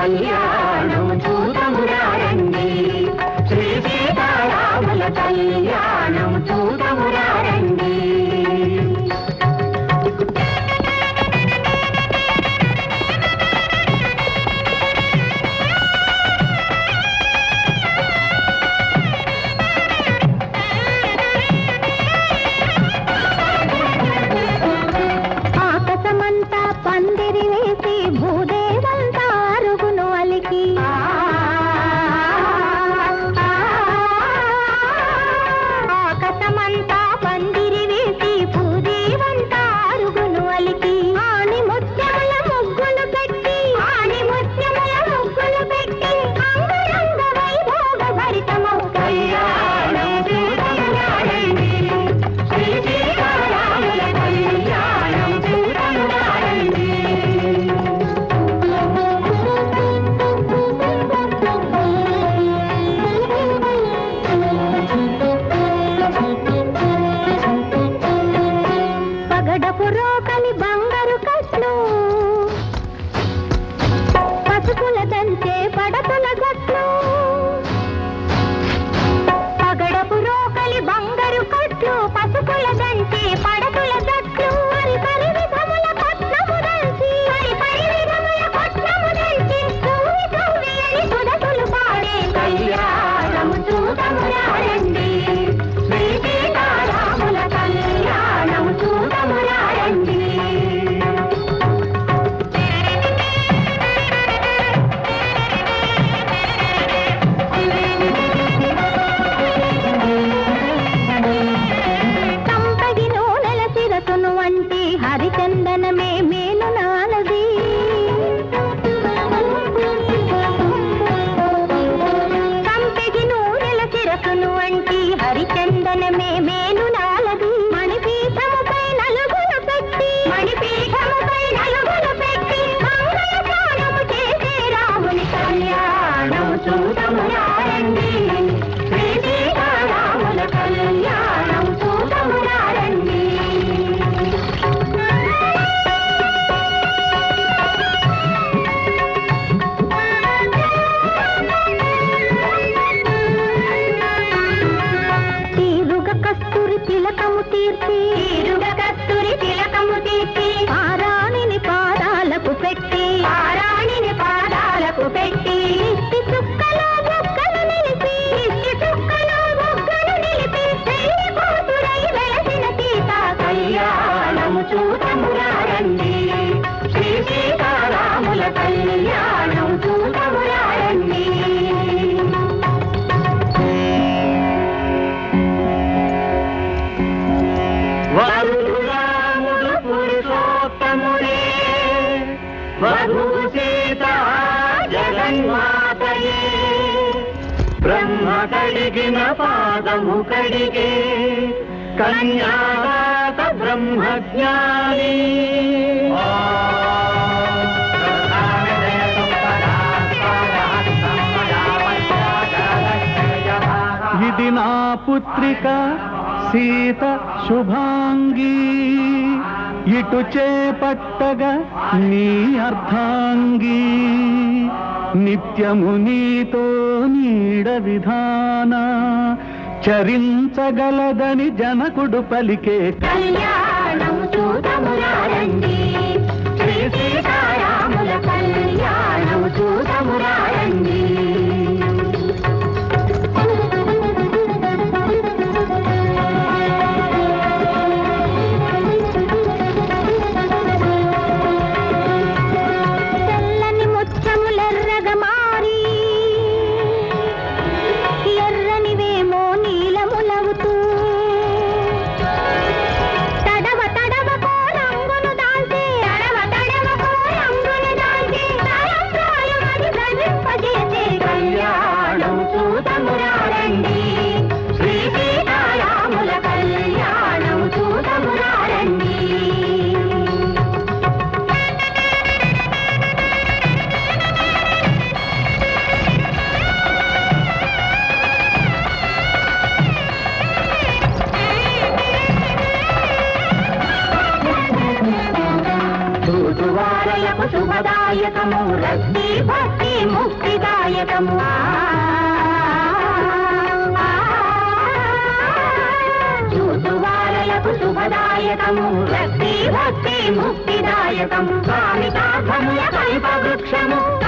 కళ్యాణం చూతమురారండి శ్రీ సీతారాముల కళ్యాణం చూతమురారండి ఆకాశమంతా పందిరి వేసి భూదేవంతా అరుగును అలికి ఆకాశమంతా పందిరి వేసి భూదేవంతా అరుగును అలికి ఆని ముత్యముల ముగ్గులు పెట్టి ఆని ముత్యముల ముగ్గులు పెట్టి అంగరంగ వైభోగ భరితమౌ కళ్యాణం చూతమురారండి శ్రీ సీతారాముల కళ్యాణం చూతమురారండి పగడపు రోకలి బంగారు కట్లు పసుపుల దంచే పడతుల గట్లు పగడపు రోకలి బంగారు కట్లు పసుపుల దంచే పడతుల గట్లు మరి పరి విధముల పట్నము దంచి మరి పరి విధముల పట్నము దంచి సూవి సూవి అని సుధతులు పాడే కళ్యాణం చూతమురారండి శ్రీ సీతారాముల కళ్యాణం చూతమురారండి సంపగి నూనెల శిరసును వంటి హరిచందనమే మేలు నాలది సంపగి నూనెల శిరసును వంటి హరిచందనమే మేలు నాలది మణిపీఠముపై నలుగులు పెట్టి మణిపీఠముపై నలుగులు పెట్టి మంగళ స్నానము చేసే రాముని కళ్యాణం చూతమురారండి శ్రీ సీతారాముల కళ్యాణం చూతమురారండి తీరుగ కస్తూరి తిలకము తీర్చి తీరుగ కస్తూరి తిలకము తీర్చి పారాణిని పాదాలకు పెట్టి పారాణిని పాదాలకు పెట్టి ఇష్టి చుక్కలో బొక్కలు నిలిపి ఇష్టి చుక్కలో బొక్కలు నిలిపి పెళ్లి కూతురై వెలసిన సీత కళ్యాణం చూతమురారండి శ్రీ సీతారాముల కళ్యాణం చూతమురారండి వరుడు రాముడు పురుషోత్తముడే వధు సీత జగన్మాతయే బ్రహ్మ కడిగిన పాదము కడిగే కన్యాదాత బ్రహ్మజ్ఞాని ఇది నా పుత్రిక సీత శుభాంగి ఇటు చేపట్టగా నీ అర్ధాంగి నిత్యము నీతో నీడ విధాన చరించగలదని జనకుడు పలికే కళ్యాణం చూతమురారండి శ్రీ సీతారాముల కళ్యాణం చూతమురారండి తెల్లని ముచ్చములెర్రగ మారి ఎర్రనివేమో నీలములవుతూ తడవ తడవ కోరంగును దాల్చే తడవ తడవ కోరంగును శుభదాయకము రక్తి భక్తి ముక్తిదాయకము చూతువారలకు శుభదాయకము రక్తి భక్తి ముక్తిదాయకము స్వామి సాధముల కల్ప వృక్షము